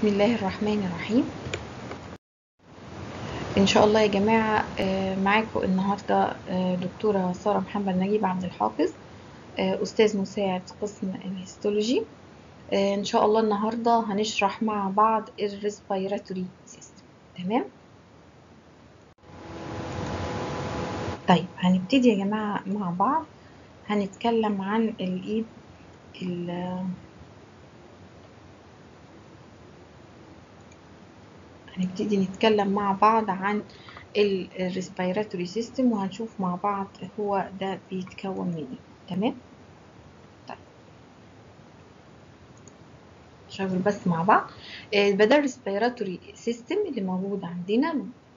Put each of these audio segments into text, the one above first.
بسم الله الرحمن الرحيم ان شاء الله يا جماعه آه، معاكم النهارده آه، دكتوره ساره محمد نجيب عبد الحافظ آه، استاذ مساعد قسم الهيستولوجي آه، ان شاء الله النهارده هنشرح مع بعض الريسبيراتوري سيستم تمام طيب هنبتدي يا جماعه مع بعض هنتكلم عن الايه ال- هنبتدي نتكلم مع بعض عن الريسبيراتوري سيستم وهنشوف مع بعض هو ده بيتكون من ايه تمام طيب شغل بس مع بعض آه، بدل الريسبيراتوري سيستم اللي موجود عندنا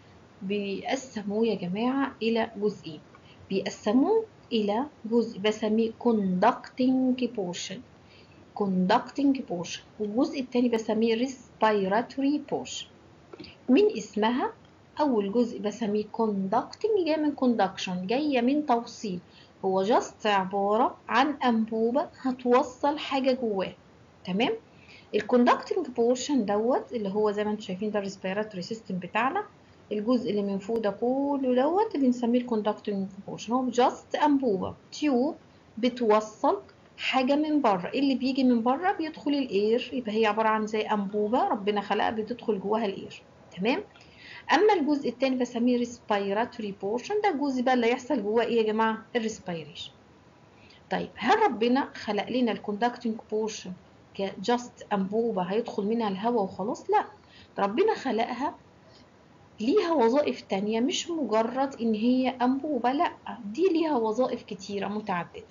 بيقسموه يا جماعة إلى جزئين بيقسموه إلى جزء بسميه conducting portion conducting portion والجزء التاني بسميه respiratory portion من اسمها أول جزء بسميه conducting جاية من conduction جاية من توصيل هو just عبارة عن أنبوبة هتوصل حاجة جواه تمام الكوندكتنج بورشن دوت اللي هو زي ما انتم شايفين ده الريسبيراتوري سيستم بتاعنا الجزء اللي من فوق ده كله دوت بنسميه الكوندكتنج بورشن هو جاست انبوبه تيوب بتوصل حاجه من بره اللي بيجي من بره بيدخل الاير يبقى هي عباره عن زي انبوبه ربنا خلقها بتدخل جواها الاير تمام اما الجزء التاني بسميه ريسبيراتوري بورشن ده الجزء بقى اللي هيحصل جواه ايه يا جماعه الريسبيريشن طيب هل ربنا خلق لنا الكوندكتنج بورشن كجاست انبوبه هيدخل منها الهواء وخلاص لا ربنا خلقها ليها وظائف تانية مش مجرد ان هي انبوبه لا دي ليها وظائف كتيره متعدده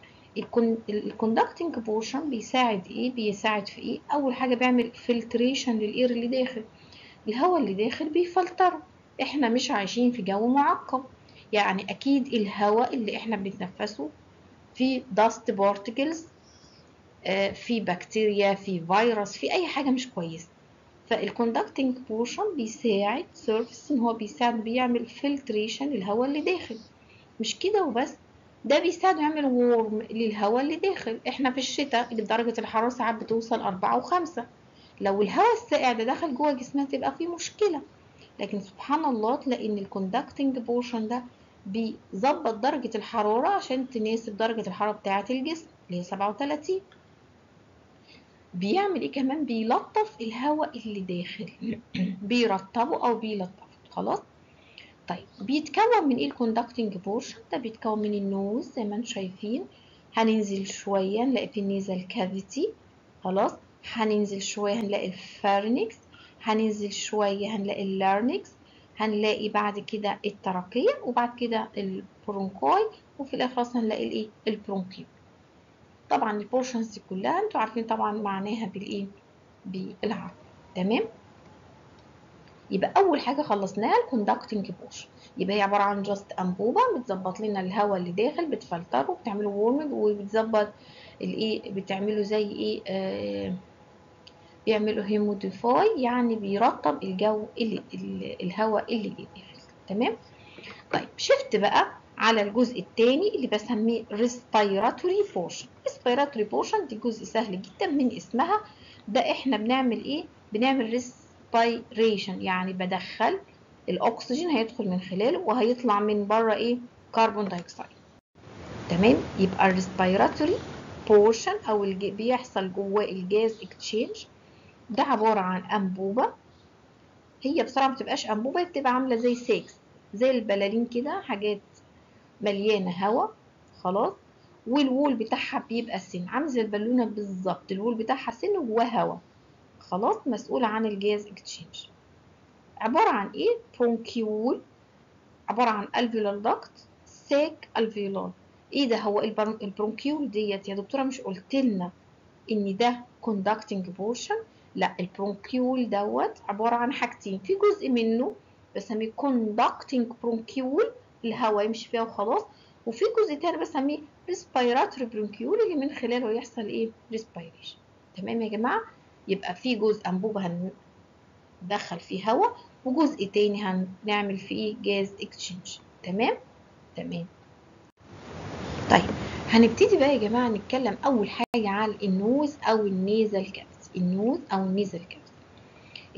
الكوندكتنج بورشن بيساعد ايه بيساعد في ايه اول حاجه بيعمل فلتريشن للاير اللي داخل الهواء اللي داخل بيفلتره احنا مش عايشين في جو معقم يعني اكيد الهواء اللي احنا بنتنفسه في داست بارتكلز في بكتيريا في فيروس في اي حاجه مش كويسه فالكوندكتنج بورشن بيساعد سيرفيس ان هو بيساعد بيعمل فلتريشن للهواء اللي داخل مش كده وبس ده بيساعد يعمل وورم للهواء اللي داخل احنا في الشتاء درجه الحراره ساعات بتوصل أربعة وخمسة لو الهواء الساقع ده دخل جوه جسمنا تبقى فيه مشكله لكن سبحان الله تلاقي ان الكوندكتنج بورشن ده بيظبط درجه الحراره عشان تناسب درجه الحراره بتاعه الجسم اللي هي 37 بيعمل ايه كمان بيلطف الهواء اللي داخل بيرطبه او بيلطفه خلاص طيب بيتكون من ايه الكوندكتنج بورشن ده بيتكون من النوز زي ما انتم شايفين هننزل شويه نلاقي في النيزل كافيتي خلاص هننزل شويه هنلاقي الفارنكس هننزل شويه هنلاقي اللارنكس هنلاقي بعد كده التراكيه وبعد كده البرونكاي وفي الاخر خلاص هنلاقي الايه البرونكيول طبعا البورشنز دي كلها انتوا عارفين طبعا معناها بالايه بالعربي تمام يبقى اول حاجه خلصناها الكوندكتنج بورشن يبقى هي عباره عن جاست انبوبه بتظبط لنا الهواء اللي داخل بتفلتره بتعمله وورمنج وبتظبط الايه بتعمله زي ايه آه بيعملوا هيموديفاي يعني بيرطب الجو اللي الهواء اللي داخل تمام طيب شفت بقى على الجزء الثاني اللي بسميه respiratory portion respiratory portion دي جزء سهل جدا من اسمها ده احنا بنعمل ايه بنعمل respiration يعني بدخل الاكسجين هيدخل من خلاله وهيطلع من بره ايه كربون دايوكسيد تمام يبقى respiratory portion او الج... بيحصل جواه الجاز اكتشينج ده عبارة عن انبوبة هي بصراحة ما بتبقاش انبوبة بتبقى عاملة زي سيكس زي البلالين كده حاجات مليانه هواء خلاص والوول بتاعها بيبقى سن عامل زي البالونه بالظبط الوول بتاعها سن وجواه هواء خلاص مسؤوله عن الجاز اكتشينج عباره عن ايه برونكيول عباره عن الفيولار داكت ساك الفيولار ايه ده هو البرونكيول ديت يا دكتوره مش قلت لنا ان ده كوندكتنج بورشن لا البرونكيول دوت عباره عن حاجتين في جزء منه بسميه كوندكتنج برونكيول الهواء يمشي فيها وخلاص وفي جزء تاني بسميه ريسبيراتوري برونكيول اللي من خلاله يحصل ايه ريسبيريشن تمام يا جماعه يبقى في جزء انبوبه هندخل فيه هواء وجزء تاني هنعمل فيه جاز اكسشينج تمام تمام طيب هنبتدي بقى يا جماعه نتكلم اول حاجه على النوز او النيزل كافيتي النوز او النيزل كافيتي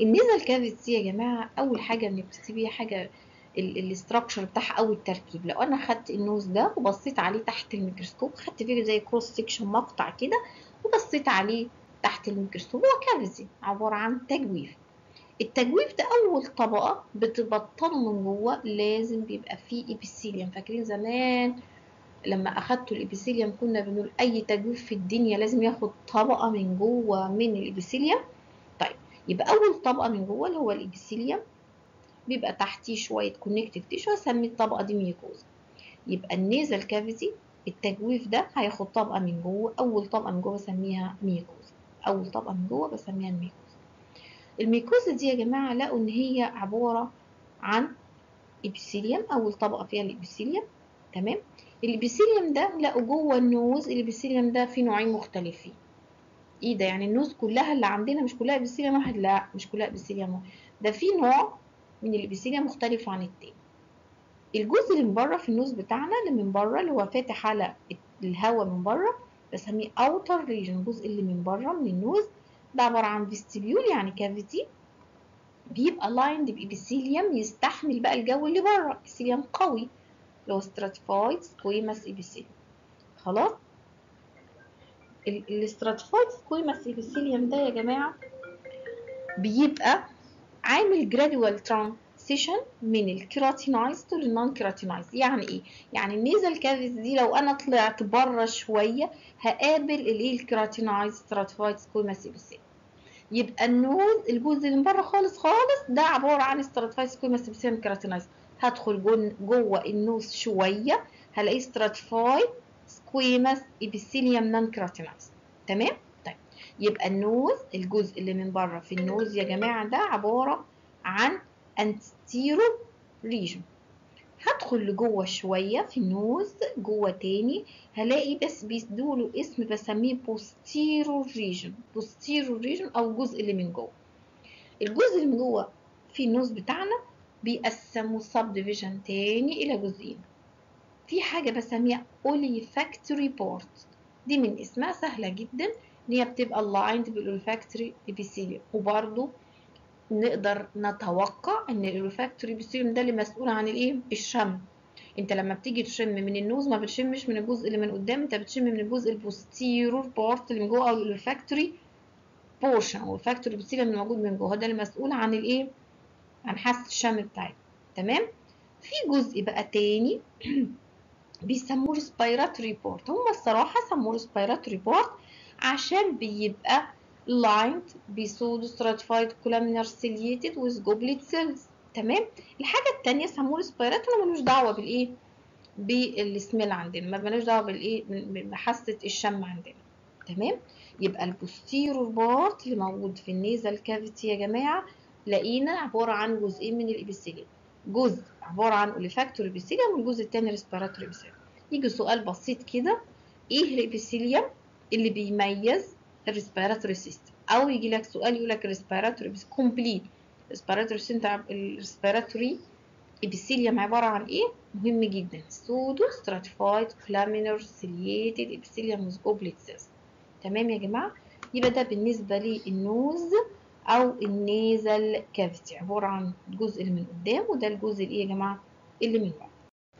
النيزل كافيتي يا جماعه اول حاجه بنبتدي بيها حاجه الاستراكشر بتاعها او التركيب لو انا خدت النوز ده وبصيت عليه تحت الميكروسكوب خدت فيه زي كروس سيكشن مقطع كده وبصيت عليه تحت الميكروسكوب هو كافيتي عباره عن تجويف التجويف ده اول طبقه بتبطنه من جوه لازم بيبقى فيه ابيثيليوم فاكرين زمان لما اخدتوا الابيثيليوم كنا بنقول اي تجويف في الدنيا لازم ياخد طبقه من جوه من الابيثيليوم طيب يبقى اول طبقه من جوه اللي هو الابيثيليوم بيبقى تحتيه شويه كونكتيف تيشو هسمي الطبقه دي ميوكوزا يبقى النيزل كافيتي التجويف ده هياخد طبقه من جوه اول طبقه من جوه بسميها ميوكوزا اول طبقه من جوه بسميها الميوكوزا الميكوزا دي يا جماعه لقوا ان هي عباره عن ابيثيليوم اول طبقه فيها الابيثيليوم تمام الابيثيليوم ده لقوا جوه النوز الابيثيليوم ده فيه نوعين مختلفين ايه ده يعني النوز كلها اللي عندنا مش كلها ابيثيليوم واحد لا مش كلها ابيثيليوم واحد ده في نوع من الابيثيليوم مختلف عن التاني الجزء اللي من بره في النوز بتاعنا اللي من بره اللي هو فاتح على الهواء من بره بسميه اوتر ريجن الجزء اللي من بره من النوز ده عباره عن فيستيبيول يعني كافيتي بيبقى لايند بإبيثيليوم يستحمل بقى الجو اللي بره إبيثيليوم قوي اللي هو ستراتيفايد سكويماس إبيثيليوم خلاص الاستراتيفايد سكويماس إبيثيليوم ده يا جماعة بيبقى عامل جرادوال ترانسيشن من الكيراتينايزد للنون كيراتينايزد يعني ايه يعني النيزل كافيز دي لو انا طلعت بره شويه هقابل الايه الكيراتينايزد ستراتيفايد سكويماس إبيثيليوم يبقى النوز الجزء اللي من بره خالص خالص ده عباره عن ستراتيفايد سكويماس إبيثيليوم كيراتينايزد هدخل جوه النوز شويه هلاقي ستراتيفايد سكويماس إبيثيليوم نون كيراتينايزد تمام طيب يبقى النوز الجزء اللي من بره في النوز يا جماعه ده عباره عن انتيرو ريجن هدخل لجوه شويه في النوز جوه تاني هلاقي بس بيدوله اسم بسميه بوستيرو ريجن بوستيرو ريجن او الجزء اللي من جوه الجزء اللي من جوه في النوز بتاعنا بيقسموا سب ديفيجن تاني الى جزئين في حاجه بسميها اوليفاكتوري بورت دي من اسمها سهله جدا ان هي بتبقى الايند بالاولفاكتوري ابيثيليوم وبرده نقدر نتوقع ان الاولفاكتوري ابيثيليوم ده اللي مسؤول عن الايه الشم انت لما بتيجي تشم من النوز ما بتشمش من الجزء اللي من قدام انت بتشم من الجزء البوستيرور بارت اللي من جوه او الاولفاكتوري بورشن او الفاكتوري ابيثيليوم اللي موجود من جوه ده اللي مسؤول عن الايه عن حاسه الشم بتاعتنا تمام في جزء بقى تاني بيسموه ريسبيراتوري بورت هم الصراحه سموه ريسبيراتوري بورت عشان بيبقى lined بسودو stratified columnar ciliated with goblet cells تمام الحاجة التانية سموه ريسبيراتوري ملوش دعوة بالايه بالسميل عندنا ما ملوش دعوة بالايه بحاسة الشم عندنا تمام يبقى البوستيرور بارت اللي موجود في النيزل كافيتي يا جماعة لقينا عبارة عن جزئين من الإبيثيليوم جزء عبارة عن اوليفاكتوري إبيثيليوم والجزء التاني ريسبيراتوري إبيثيليوم يجي سؤال بسيط كده ايه الإبيثيليوم اللي بيميز الريسبيراتوري سيستم او يجي لك سؤال يقول لك ريسبيراتوري كومبليت ريسبيراتوري سيستم الريسبيراتوري ابيثيليوم عباره عن ايه مهم جدا سودو ستراتيفايد كلامينر سيلييتد ابيثيليوم وذ جوبلت سيلز تمام يا جماعه يبقى ده بالنسبه للنوز او النيزل كافيتي عباره عن الجزء اللي من قدام وده الجزء اللي ايه يا جماعه اللي من ورا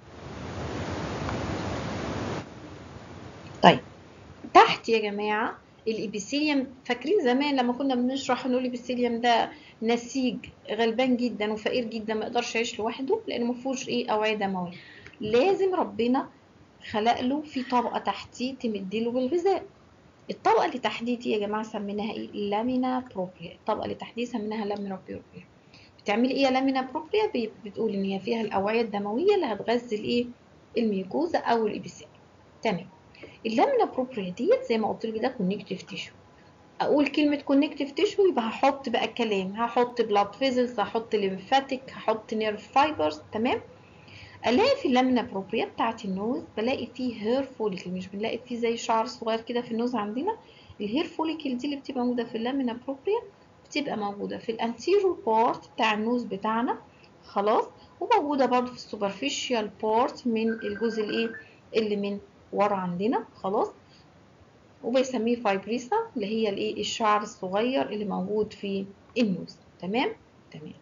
طيب تحت يا جماعه الابيثيليوم فاكرين زمان لما كنا بنشرح نقول الابيثيليوم ده نسيج غلبان جدا وفقير جدا ما يقدرش يعيش لوحده لانه ما فيهوش ايه اوعيه دمويه لازم ربنا خلق له في طبقه تحتيه تمدله بالغذاء الطبقه اللي تحتيه دي يا جماعه سميناها ايه لامينا بروبريا الطبقه اللي تحتيه سميناها لامينا بروبريا بتعملي ايه يا لامينا بروبريا بتقول ان هي فيها الاوعيه الدمويه اللي هتغذي الايه الميوكوزا او الابيثيليوم تمام اللامينا بروبريا ديت زي ما قلت لك ده كونكتيف تيشو اقول كلمه كونكتيف تيشو يبقى هحط بقى الكلام هحط بلاد فيزلز هحط ليمفاتيك هحط نيرف فايبرز تمام الاقي في اللامينا بروبريا بتاعت النوز بلاقي فيه هير فوليكل مش بنلاقي فيه زي شعر صغير كده في النوز عندنا الهير فوليكل دي اللي بتبقى موجوده في اللامينا بروبريا بتبقى موجوده في الانتيرو بارت بتاع النوز بتاعنا خلاص وموجوده برضو في السوبرفيشال بارت من الجزء الايه اللي من ورا عندنا خلاص وبيسميه فايبريسا اللي هي الايه الشعر الصغير اللي موجود في النوز تمام تمام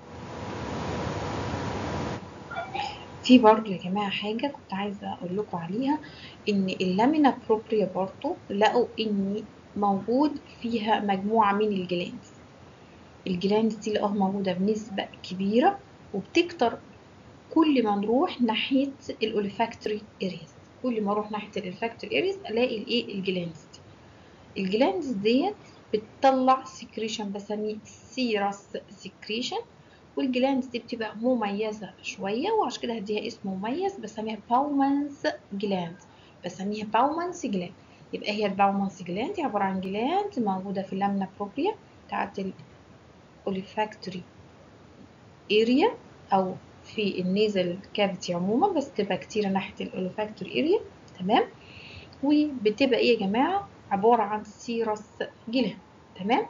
في برضو يا جماعة حاجة كنت عايزة أقول لكم عليها إن اللامينا بروبريا برضو لقوا إن موجود فيها مجموعة من الجلاندز الجلاندز دي لقوها موجودة بنسبة كبيرة وبتكتر كل ما نروح ناحية الأوليفاكتوري اريز كل ما اروح ناحية الأوليفاكتوري اريز ألاقي الإيه الجلاندز دي الجلاندز ديت بتطلع سكريشن بسميه سيرس سكريشن والجلاندز دي بتبقى مميزة شوية وعشان كده هديها اسم مميز بسميها باومانس جلاند بسميها باومانس جلاند يبقى هي الباومانس جلاند دي عبارة عن جلاند موجودة في اللامنا بروبريا بتاعت الاوليفاكتوري اريا او في النيزل كافيتي عموما بس تبقى كتيرة ناحية الاوليفاكتوري اريا تمام وبتبقى ايه يا جماعة عبارة عن سيرس جلاند تمام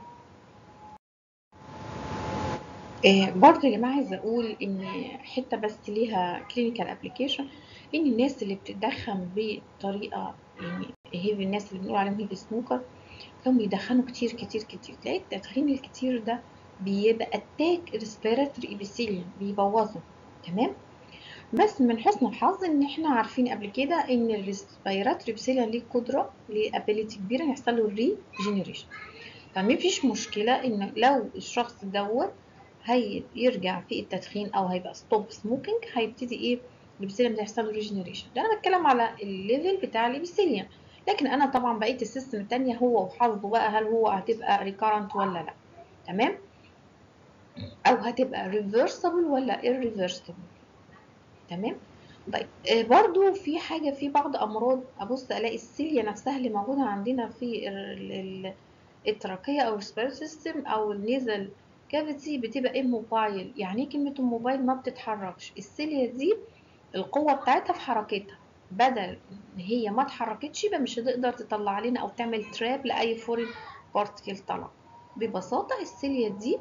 آه برضه يا جماعة عايزة أقول إن حتة بس ليها كلينيكال ابلكيشن إن الناس اللي بتدخن بطريقة يعني هيفي الناس اللي بنقول عليهم هيفي سموكر هم بيدخنوا كتير كتير كتير تلاقي التدخين الكتير ده بيبقى اتاك ريسبيراتوري ابيثيليوم بيبوظه تمام بس من حسن الحظ ان احنا عارفين قبل كده ان الريسبيراتوري ابيثيليوم ليه قدره ليه ابيليتي كبيره يحصل له الريجنريشن فمفيش مشكله ان لو الشخص دوت هيرجع في التدخين او هيبقى ستوب سموكينج هيبتدي ايه الابيثيليوم ده يحصل له ريجنريشن ده انا بتكلم على الليفل بتاع الابيثيليوم لكن انا طبعا بقيه السيستم التانية هو وحظه بقى هل هو هتبقى ريكارنت ولا لا تمام او هتبقى ريفرسبل ولا irreversible تمام طيب آه برضو في حاجه في بعض امراض ابص الاقي السيليا نفسها اللي موجوده عندنا في التراكيه او الريسبيرتوري سيستم او النيزل كافيتي بتبقى اموبايل يعني ايه كلمه موبايل ما بتتحركش السيليا دي القوه بتاعتها في حركتها بدل ان هي ما اتحركتش يبقى مش هتقدر تطلع لنا او تعمل تراب لاي فورين بارتكل طلع ببساطه السيليا دي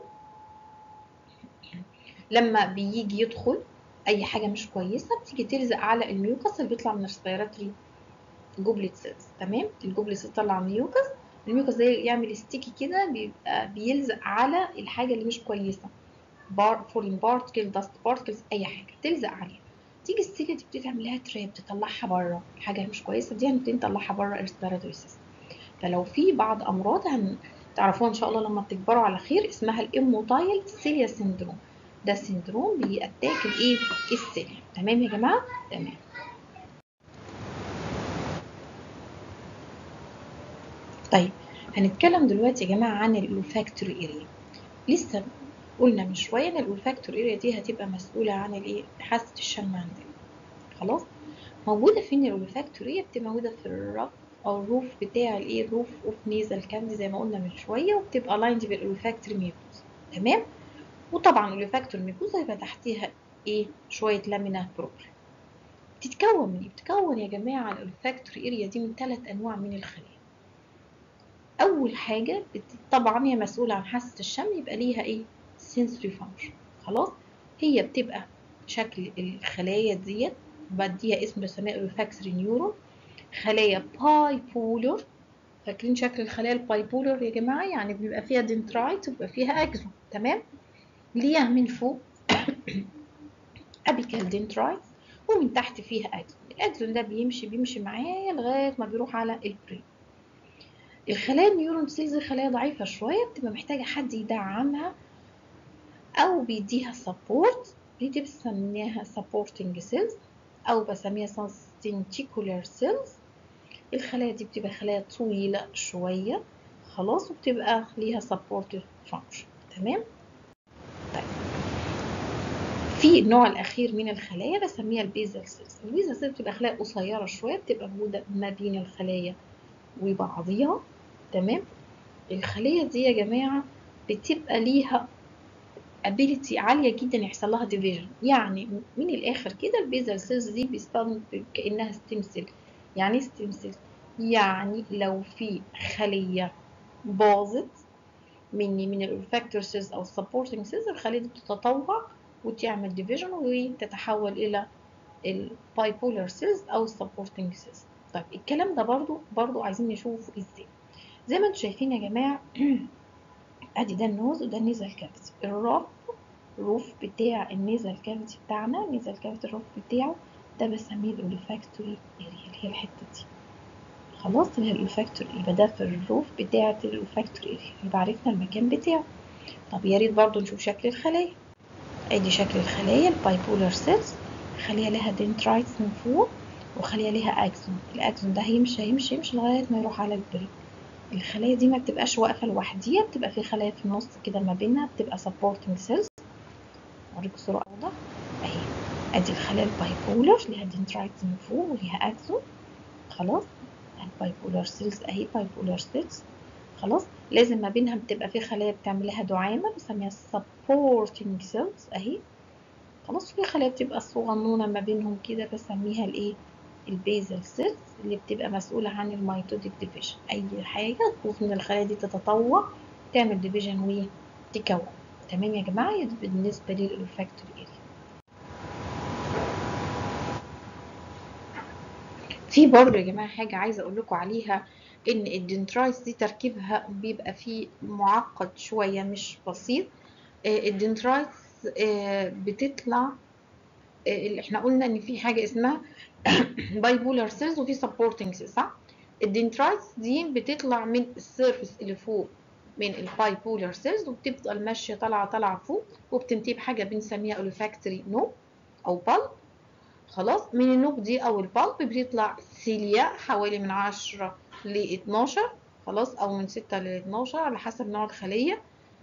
لما بيجي يدخل اي حاجه مش كويسه بتيجي تلزق على الميوكس اللي بيطلع من الريسبيراتوري جوبلت سيلز تمام الجوبلت سيلز تطلع ميوكس الميوكس ده يعمل ستيكي كده بيبقى بيلزق على الحاجه اللي مش كويسه بار فورين بارتكل داست بارتكلز اي حاجه تلزق عليها تيجي السيلة دي بتبتدي تعمل لها تراب تطلعها بره الحاجه اللي مش كويسه دي هنبتدي نطلعها بره الريسبيراتوري سيستم فلو في بعض امراض هتعرفوها ان شاء الله لما تكبروا على خير اسمها الاموتايل سيليا سيندروم ده سيندروم بيأتاك الايه السيليا تمام يا جماعه تمام طيب هنتكلم دلوقتي يا جماعه عن الاولفاكتوري اريا لسه قلنا من شويه ان الاولفاكتوري اريا دي هتبقى مسؤوله عن الايه حاسه الشم عندنا خلاص موجوده فين الاولفاكتوري اريا بتبقى موجوده في الرف او الروف بتاع الايه الروف اوف نيزل كاندي زي ما قلنا من شويه وبتبقى لايند بالاولفاكتوري ميوكوز تمام وطبعا الاولفاكتور ميكوزا يبقى تحتيها ايه شويه لامينا بروبري بتتكون من ايه بتتكون يا جماعه الاولفاكتوري اريا دي من ثلاث انواع من الخلايا اول حاجه طبعا هي مسؤوله عن حاسه الشم يبقى ليها ايه sensory function خلاص هي بتبقى شكل الخلايا ديت بديها اسم بسميها اولفاكتوري نيورون خلايا باي بولر فاكرين شكل الخلايا الباي بولر يا جماعه يعني بيبقى فيها دنترايت وبيبقى فيها اكزون تمام ليها من فوق ابيكال دنترايت ومن تحت فيها اكزون الاكزون ده بيمشي بيمشي معايا لغايه ما بيروح على البرين الخلايا النيورون سيلز خلايا ضعيفه شويه بتبقى محتاجه حد يدعمها او بيديها سبورت دي بسميها سبورتنج سيلز او بسميها سنتيكولار سيلز الخلايا دي بتبقى خلايا طويله شويه خلاص وبتبقى ليها سبورتيف فانكشن تمام طيب في النوع الاخير من الخلايا بسميها البيزل سيلز البيزل سيلز بتبقى خلايا قصيره شويه بتبقى موجوده ما بين الخلايا وبعضيها تمام الخليه دي يا جماعه بتبقى ليها ability عاليه جدا يحصل لها division يعني من الاخر كده البيزل سيلز دي بيستخدم كانها ستيم سيل يعني ستيم سيل يعني لو في خليه باظت مني من الفاكتور سيلز او السبورتنج سيلز الخليه دي بتتطوع وتعمل ديفيجن وتتحول الى البايبولار سيلز او السبورتنج سيلز طيب الكلام ده برضو برضو عايزين نشوفه ازاي زي ما انتم شايفين يا جماعه ادي ده النوز وده النيزل كافيتي الروف الروف بتاع النيزل كافيتي بتاعنا النيزل كافيتي الروف بتاعه ده بسميه الاولفاكتوري اريا اللي هي الحته دي خلاص اللي هي الاولفاكتوري يبقى ده في الروف بتاعه الاولفاكتوري اريا يبقى عرفنا المكان بتاعه طب يا ريت برضو نشوف شكل الخلايا ادي شكل الخلايا البايبولار سيلز خلية لها دنترايتس من فوق وخلية لها اكسون الاكسون ده هيمشي هيمشي يمشي لغايه ما يروح على البرين الخلايا دي ما بتبقاش واقفه لوحديها بتبقى في خلايا في النص كده ما بينها بتبقى supporting cells اوريكم صوره اوضح اهي ادي الخلايا البايبولار ليها دنترايتس من فوق وليها اكسون خلاص البايبولار سيلز اهي بايبولار سيلز خلاص لازم ما بينها بتبقى في خلايا بتعمل لها دعامه بنسميها supporting cells اهي خلاص في خلايا بتبقى صغنونه ما بينهم كده بسميها الايه البيزل سيلز اللي بتبقى مسؤوله عن الميتوديك ديفيجن اي حاجه تبوظ من الخلايا دي تتطور تعمل ديفيجن وتكون تمام يا جماعه بالنسبه للولفاكتوري اريا في برضه يا جماعه حاجه عايزه اقول لكم عليها ان الدنترايتس دي تركيبها بيبقى فيه معقد شويه مش بسيط الدنترايتس بتطلع اللي احنا قلنا ان في حاجه اسمها بايبولار سيلز وفي سبورتنج سيلز صح الدنترايتس دي بتطلع من السيرفيس اللي فوق من البايبولار سيلز وبتفضل ماشيه طالعه طالعه فوق وبتنتهي بحاجه بنسميها اولفاكتوري نوب او بالب خلاص من النوب دي او البالب بيطلع سيليا حوالي من 10 ل 12 خلاص او من 6 ل 12 على حسب نوع الخليه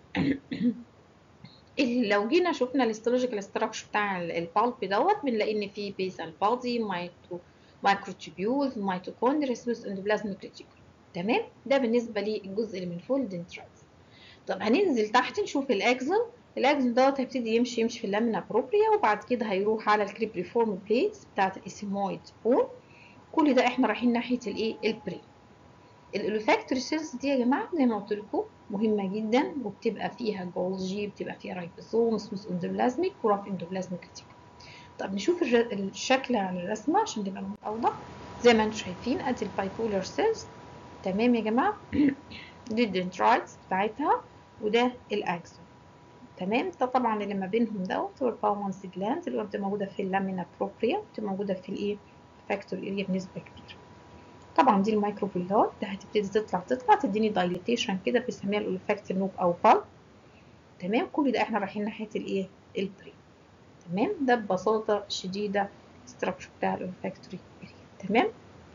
لو جينا شفنا الاستولوجيكال ستراكشر بتاع البالب دوت بنلاقي ان في بيزال بادي مايتو مايكروتوبيولز ميتوكوندريا سوس اندوبلازميك ريتيكول تمام ده بالنسبه للجزء اللي من فوق الدنترايتس طب هننزل تحت نشوف الاكزون الاكزون دوت هيبتدي يمشي يمشي في اللامينا بروبريا وبعد كده هيروح على الكريبريفورم بليتس بتاعه الاسيمويد بون كل ده احنا رايحين ناحيه الايه البرين الولفاكتوري سيلز دي يا جماعه زي ما قلت لكم مهمه جدا وبتبقى فيها جولجي بتبقى فيها رايبوسوم سموث اندوبلازميك وراف اندوبلازميك ريتيكول طب نشوف الشكل على الرسمه عشان تبقى اوضح زي ما انتم شايفين ادي البايبولار سيلز تمام يا جماعه دي الدنترايتس بتاعتها وده الاكسون تمام ده طبعا اللي ما بينهم دوت هو الباونس جلاند اللي بتبقى موجوده في اللامينا بروبريا بتبقى موجوده في الايه فاكتوري اريا بنسبه كبيره طبعا دي الميكروفيلات ده هتبتدي تطلع تطلع تديني دايليتيشن كده بنسميها الاولفاكت نوب او بالب تمام كل ده احنا رايحين ناحيه الايه البري تمام ده ببساطه شديده الستراكشر بتاع الاولفاكتوري اريا تمام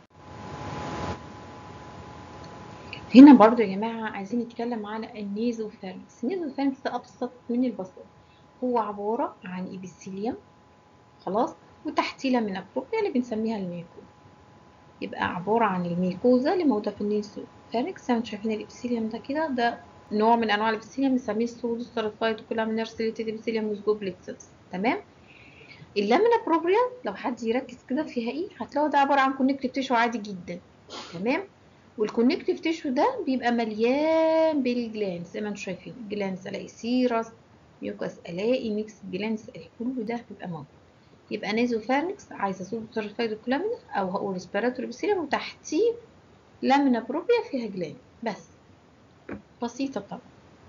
هنا برضو يا جماعه عايزين نتكلم على النيزوفارنكس النيزوفارنكس ده ابسط من البساطه هو عباره عن ايبيثيليوم خلاص وتحتيه لامينا بروبريا اللي بنسميها الميكوزا يبقى عبارة عن الميكوزا اللي موجودة في النيزوفارنكس زي ما انتم شايفين الابيثيليوم ده كده ده نوع من انواع الابيثيليوم بنسميه السودو ستراتيفايد كولامينار سيليتد ابيثيليوم ويز جوبليت سيلز تمام اللامينا بروبريا لو حد يركز كده فيها ايه هتلاقوا ده عبارة عن كونكتيف تيشو عادي جدا تمام والكونكتيف تيشو ده بيبقى مليان بالجلانز زي ما انتم شايفين الجلانز الاقي سيرس ميوكس الاقي ميكس جلانز الاقي كله ده بيبقى موجود يبقى نيزوفارنكس عايزه سودو ستراتيفايد كولامينار او هقول ريسبيراتوري ابيثيليوم وتحتيه لامينا بروبريا فيها جلاند بس بسيطة طبعا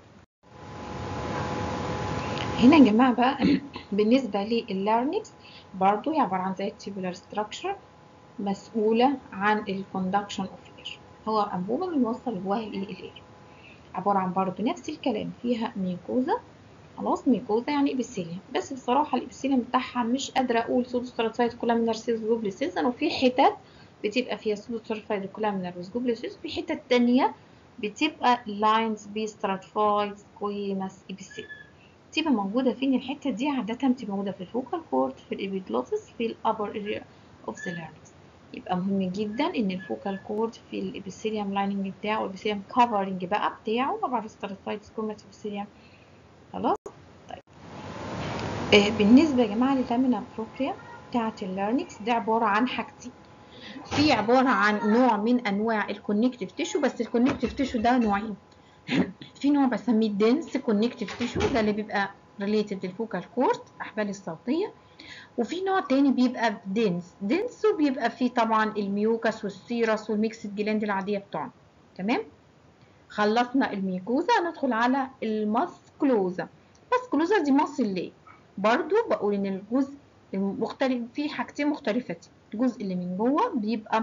هنا يا جماعة بقى بالنسبة لللارنكس برضو عبارة عن زي التيبولار ستراكشر مسؤولة عن الكوندكشن اوف اير هو أنبوبة بنوصل جواها الايه الاير عبارة عن برضو نفس الكلام فيها ميكوزا خلاص ميكوزا يعني ابيثيليوم بس بصراحة الابيثيليوم بتاعها مش قادرة اقول سودو ستراتيفايد كولامينار سيلز وجوبلي سيلز وفي حتت بتبقى فيها سودو ستراتيفايد كولامينار وجوبلي سيلز في حتت تانية بتبقى لاينز بستراتيفايد سكويماس ابيثيليوم بتبقى موجودة فين الحتة دي عادة بتبقى موجودة في الفوكال كورد في الابيجلوتس في الابر اريا اوف ذا لارنكس يبقى مهم جدا ان الفوكال كورد في الابيثيليوم لايننج بتاعه الابيثيليوم كفرنج بقى بتاعه طبعا ستراتيفايد سكويماس ابيثيليوم خلاص طيب آه بالنسبة يا جماعة للامينا بروبريا بتاعة اللارنكس ده عبارة عن حاجتين في عبارة عن نوع من أنواع الكونكتيف تيشو بس الكونكتيف تيشو ده نوعين في نوع بسميه الدنس كونكتيف تيشو ده اللي بيبقى ريليتد للفوكال كورد أحبال الصوتية وفي نوع تاني بيبقى دينس دينس وبيبقى فيه طبعا الميوكس والسيرس والميكسد جلاند العادية بتوعنا تمام خلصنا الميكوزا ندخل على الماسكلوزا الماسكلوزا دي مصل ليه برضو بقول ان الجزء المختلف في حاجتين مختلفتين الجزء اللي من جوه بيبقى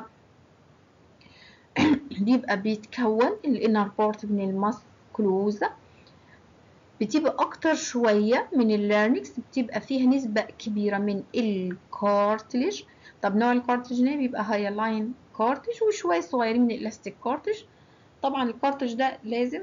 بيبقى بيتكون الانر بارت من الماسكلوزا بتبقى اكتر شوية من اللارنكس بتبقى فيها نسبة كبيرة من الكارتلج طب نوع الكارتلج ده بيبقى هايلاين كارتلج وشوية صغيرين من الالاستيك كارتلج طبعا الكارتلج ده لازم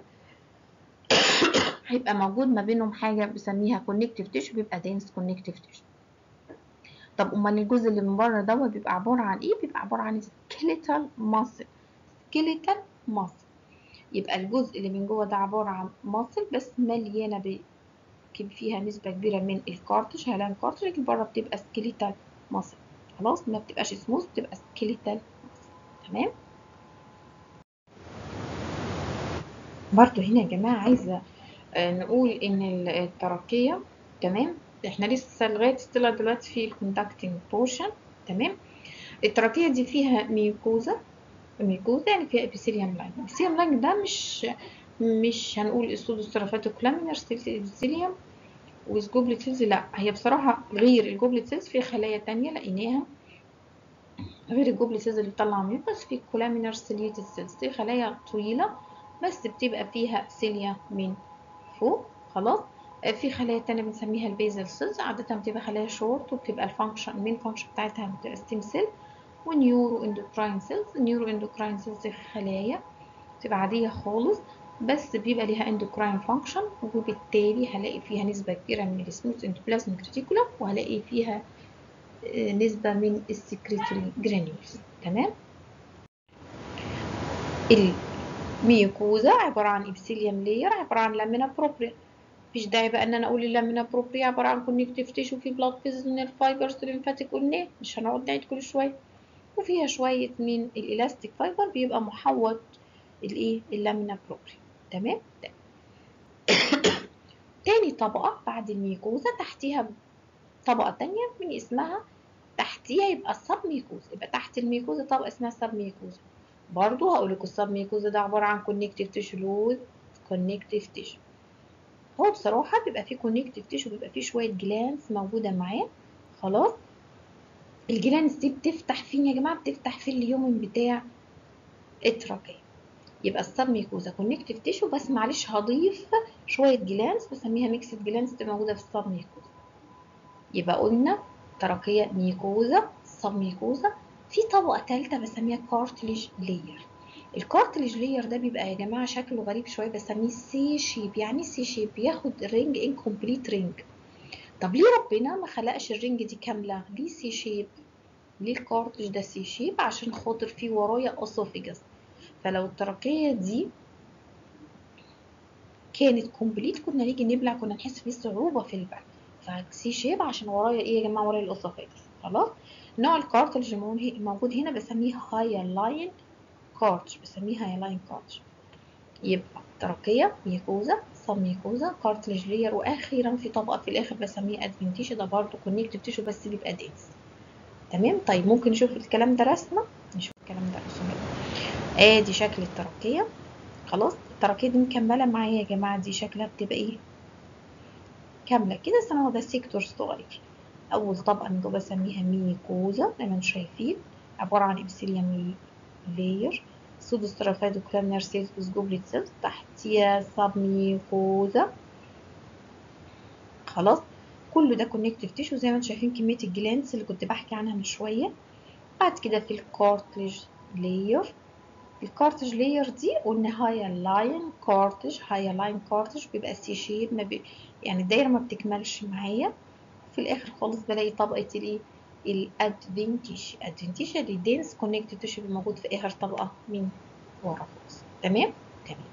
هيبقى موجود ما بينهم حاجة بسميها كونكتيف تيشو بيبقى دينس كونكتيف تيشو طب امال الجزء اللي من بره دوت بيبقى عبارة عن ايه بيبقى عبارة عن سكيليتال ماسل سكيليتال ماسل يبقى الجزء اللي من جوه ده عبارة عن ماسل بس مليانة ب فيها نسبة كبيرة من الكارتج هلان كارتج لكن بره بتبقى سكيليتال ماسل خلاص ما بتبقاش سموث بتبقى سكيليتال ماسل تمام برضو هنا يا جماعة عايزة نقول ان التركية تمام احنا لسه لغاية طلع دلوقتي في الكوندكتنج بورشن تمام التركية دي فيها ميوكوزا ميوكوزا يعني فيها ابيثيليوم لاين الابيثيليوم لاين ده مش مش هنقول السودوسترافاتوكلامينر سيلز ابيثيليوم وسجوبلت سيلز لا هي بصراحة غير الجوبلت سيلز في خلايا تانية لقيناها غير الجوبلت سيلز اللي بتطلع ميوكس في كولامينر سيليتد سيلز دي خلايا طويلة بس بتبقى فيها سيليا من فوق خلاص في خلايا تانية بنسميها البيزل سيلز عادة بتبقى خلايا شورت وبتبقى الفانكشن المين فانكشن بتاعتها بتبقى ستيم سيل ونيورو اندوكراين سيلز النيورو اندوكراين سيلز خلايا بتبقى عادية خالص بس بيبقى ليها اندوكراين فانكشن وبالتالي هلاقي فيها نسبة كبيرة من السموث اندوبلازميك ريتيكولم وهلاقي فيها نسبة من السكريتوري جرانيولز تمام الميوكوزا عبارة عن ابسيليوم لاير عبارة عن لامينا بروبريا مفيش داعي بقى ان انا اقول اللامينا بروبريا عبارة عن كونكتيف تيشو في بلاد فيزز من الفايبرز ليمفاتيك قلنا مش هنقعد نعيد كل شوية وفيها شوية من الالاستيك فايبر بيبقى محوط الايه اللامينا بروبريا تمام تاني طبقة بعد الميكوزا تحتيها طبقة تانية من اسمها تحتيها يبقى السب ميكوزا يبقى تحت الميكوزا طبقة اسمها سب ميكوزا برضو هقول لكم السب ميكوزا ده عبارة عن كونكتيف تيشو لوز كونكتيف تيشو هو بصراحة بيبقى فيه كونكتيف تيشو بيبقى فيه شوية جلانس موجودة معاه خلاص الجلانس دي بتفتح فين يا جماعة بتفتح في اليومن بتاع التراكية يبقى السب ميكوزا كونكتيف تيشو بس معلش هضيف شوية جلانس بسميها ميكسد جلانس تبقى موجودة في السب ميكوزا يبقى قلنا تراكية ميكوزا سب ميكوزا في طبقة تالتة بسميها كارتليج لاير الكارتليج لاير ده بيبقى يا جماعة شكله غريب شوية بسميه سي شيب يعني سي شيب بياخد رينج انكمبليت رينج طب ليه ربنا ما خلقش الرينج دي كاملة ليه سي شيب ليه الكارتليج ده سي شيب عشان خاطر فيه ورايا اسوفيجاس فلو التركية دي كانت كومبليت كنا نيجي نبلع كنا نحس فيه صعوبة في البلع فسي شيب عشان ورايا ايه يا جماعة ورايا الاسوفيجاس خلاص نوع الكارتلج موجود هنا بسميه هايلاين كارتج بسميه هايلاين كارتج يبقى تركية ميكوزا سب ميكوزا كارتلج لير واخيرا في طبقة في الاخر بسميه ادفنتيشن ده برضه كونكتيف تيشو بس بيبقى دينس تمام طيب ممكن نشوف الكلام ده رسمة نشوف الكلام ده رسمة ادي شكل التركية خلاص التركية دي مكملة معايا يا جماعة دي شكلها بتبقى ايه كاملة كده بس انا واخدة سيكتور صغير اول طبقة من جوه بسميها ميكوزا زي ما انتم شايفين عبارة عن ابسيليوم لاير سودوسترافيد وكلامنر سيلز وسجوبليت سيلز تحتيها سب ميكوزا خلاص كل ده كونكتيف تيشو زي ما انتم شايفين كمية الجلانس اللي كنت بحكي عنها من شوية بعد كده في الكارتلج لاير الكارتج لاير دي قلنا هاي لاين كارتج هاي لاين كارتج بيبقى سي شيب ما بي يعني الدايره ما بتكملش معايا في الاخر خالص بلاقي طبقه الايه الادفنتيش ادفنتيش دي دينس كونكتيف تيشو موجود في اخر طبقه من ورا خالص تمام تمام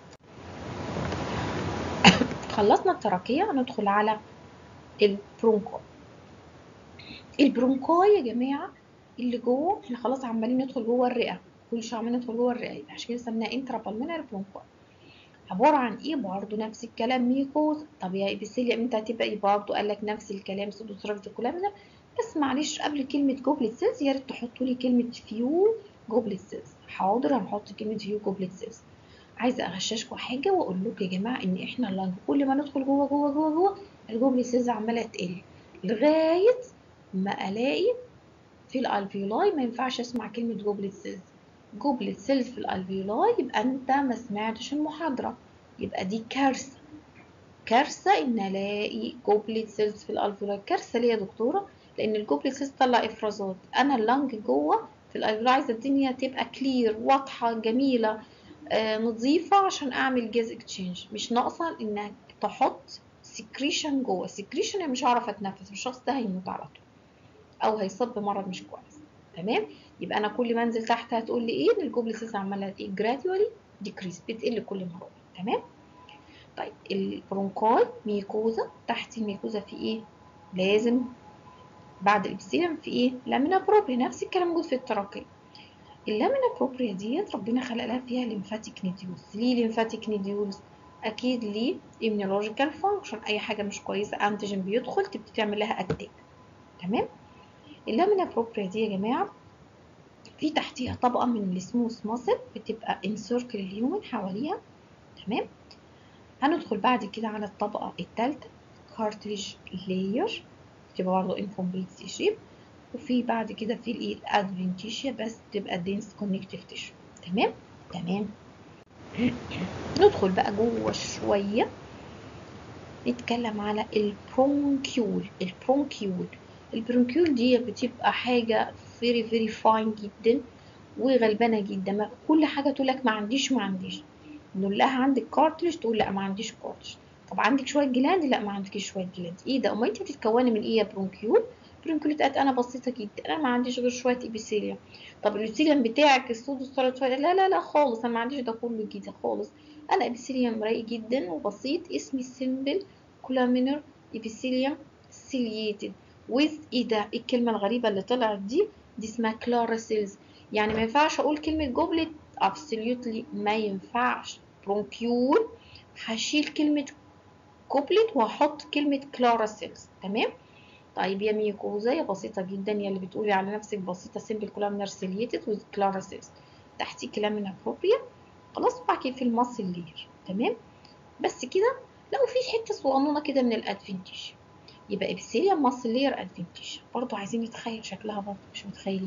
خلصنا التراكيه ندخل على البرونكاي البرونكاي يا جماعه اللي جوه احنا خلاص عمالين ندخل جوه الرئه كل شويه عمالين ندخل جوه الرئه عشان كده سميناها انترا بالمونري برونكاي عبارة عن ايه برضه نفس الكلام ميكوز طب يا ابيثيليوم انت هتبقى ايه برضه قال لك نفس الكلام سودوسترافيتوكولامنا بس معلش قبل كلمة جوبلت سيلز يا ريت تحطوا لي كلمة فيو جوبلت سيلز حاضر هنحط كلمة فيو جوبلت سيلز عايزة أغششكم حاجة وأقول لكم يا جماعة إن إحنا اللنج كل ما ندخل جوه جوه جوه جوه الجوبلت سيلز عمالة تقل لغاية ما ألاقي في الالفيولاي ما ينفعش اسمع كلمة جوبلت سيلز جوبلت سيلز في الالفيولاي يبقى انت ما سمعتش المحاضرة يبقى دي كارثة كارثة ان الاقي جوبلت سيلز في الالفيولاي كارثة ليه يا دكتورة لان الجوبلت سيلز طلع افرازات انا اللنج جوه في الالفيولاي عايزة الدنيا تبقى كلير واضحة جميلة آه نظيفة عشان اعمل جاز اكتشينج مش ناقصة انك تحط سكريشن جوه سكريشن يعني مش هعرف اتنفس الشخص ده هيموت على طول او هيصاب بمرض مش كويس تمام يبقى انا كل ما انزل تحت هتقول لي ايه ان الجوبل سيلز عماله ايه جراديولي ديكريس بتقل كل ما اروح تمام طيب البرونكاي ميكوزا تحت الميكوزا في ايه لازم بعد الابسيليوم في ايه لامينا بروبريا نفس الكلام موجود في التراكية اللامينا بروبريا ديت ربنا خلق لها فيها ليمفاتيك نيديولز ليه ليمفاتيك نيديولز اكيد ليه immunological function اي حاجه مش كويسه انتيجين بيدخل تبتدي تعمل لها اتاك تمام اللامينا بروبريا دي يا جماعه في تحتيها طبقه من السموث ماسل بتبقى انسيركل اليومن حواليها تمام هندخل بعد كده على الطبقه الثالثه كارتريج لاير بتبقى برضه انكمبليت سي شيب وفي بعد كده في الايه الادفنتيشيا بس تبقى دينس كونكتيف تيشو تمام تمام ندخل بقى جوه شويه نتكلم على البرونكيول البرونكيول البرونكيول دي بتبقى حاجه فيري فيري فاين جدا وغلبانه جدا ما كل حاجه تقول لك ما عنديش ما عنديش نقول لها عندك كارتريج تقول لا ما عنديش كارتريج طب عندك شويه جلاند لا ما عندكش شويه جلاند ايه ده امال انت بتتكوني من ايه يا برونكيول برونكيول بتاعت انا بسيطه جدا انا ما عنديش غير شويه ابيثيليوم طب الابيثيليوم بتاعك السود الصلاه لا لا لا خالص انا ما عنديش ده كله جدا خالص انا ابيثيليوم رايق جدا وبسيط اسمي سيمبل كولامينر ابيثيليوم سيلييتد with ايه ده إيه الكلمه الغريبه اللي طلعت دي دي اسمها كلاراسيلز يعني ما ينفعش اقول كلمه جوبلت absolutely ما ينفعش برونكيول هشيل كلمه جوبلت وهحط كلمه كلاراسيلز تمام طيب يا ميكوزا يا بسيطة جدا يا اللي بتقولي على نفسك بسيطة سيمبل كولامنر سيليتد وذ كلاراسيلز تحتي كلامنا بروبريا خلاص وبعد كده في المصل لير تمام بس كده لا وفي حتة صغنونة كده من الادفنتيش يبقى ابسيليوم مصل لير ادفنتيش برضو عايزين نتخيل شكلها برضو مش متخيلين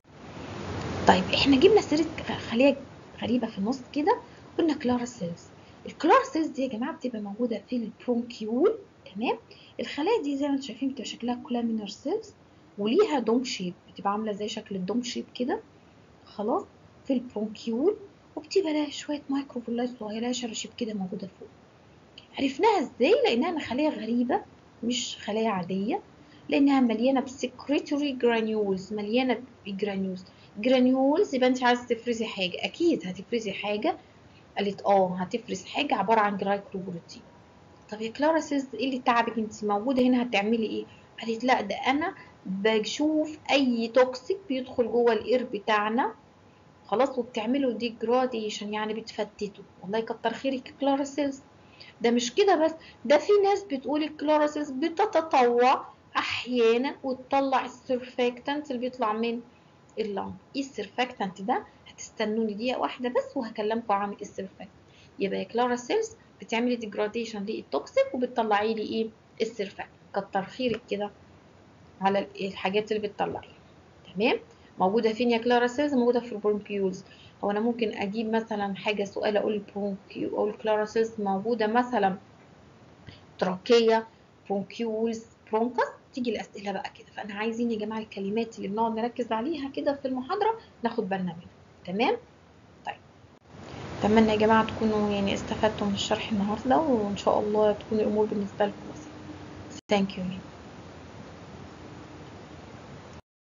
طيب احنا جبنا سيرة خلية غريبة في النص كده قلنا كلاراسيلز الكلاراسيلز دي يا جماعة بتبقى موجودة في البرونكيول تمام الخلايا دي زي ما انتم شايفين بتبقى شكلها كولامينر سيلز وليها دوم شيب بتبقى عامله زي شكل الدوم شيب كده خلاص في البرونكيول وبتبقى لها شويه مايكروفيلاي صغيره شراشيب كده موجوده فوق عرفناها ازاي لانها خلايا غريبه مش خلايا عاديه لانها مليانه بسكريتوري جرانيولز مليانه بجرانيولز جرانيولز يبقى انت عايزه تفرزي حاجه اكيد هتفرزي حاجه قالت اه هتفرز حاجه عباره عن جلايكوبروتين طب يا كلارا سيز ايه اللي تعبك انت موجوده هنا هتعملي ايه قالت لا ده انا بشوف اي توكسيك بيدخل جوه الاير بتاعنا خلاص وبتعمله ديجراديشن يعني بتفتته والله يكتر خيرك كلارا سيلز ده مش كده بس ده في ناس بتقول الكلارا سيلز بتتطوع احيانا وتطلع السيرفاكتنت اللي بيطلع من اللنج ايه السيرفاكتنت ده هتستنوني دقيقه واحده بس وهكلمكم عن السيرفاكتنت يبقى يا كلارا سيلز بتعملي ديجراديشن للتوكسيك وبتطلعي لي ايه السيرفاكت كتر خيرك كده على الحاجات اللي بتطلعيها تمام موجوده فين يا كلارا سيلز موجوده في البرونكيولز هو انا ممكن اجيب مثلا حاجه سؤال اقول البرونكيو اقول كلارا سيلز موجوده مثلا تراكيه برونكيولز برونكس تيجي الاسئله بقى كده فانا عايزين يا جماعه الكلمات اللي بنقعد نركز عليها كده في المحاضره ناخد بالنا منها تمام اتمنى يا جماعه تكونوا يعني استفدتوا من الشرح النهارده وان شاء الله تكون الامور بالنسبه لكم بسيطه ثانك يو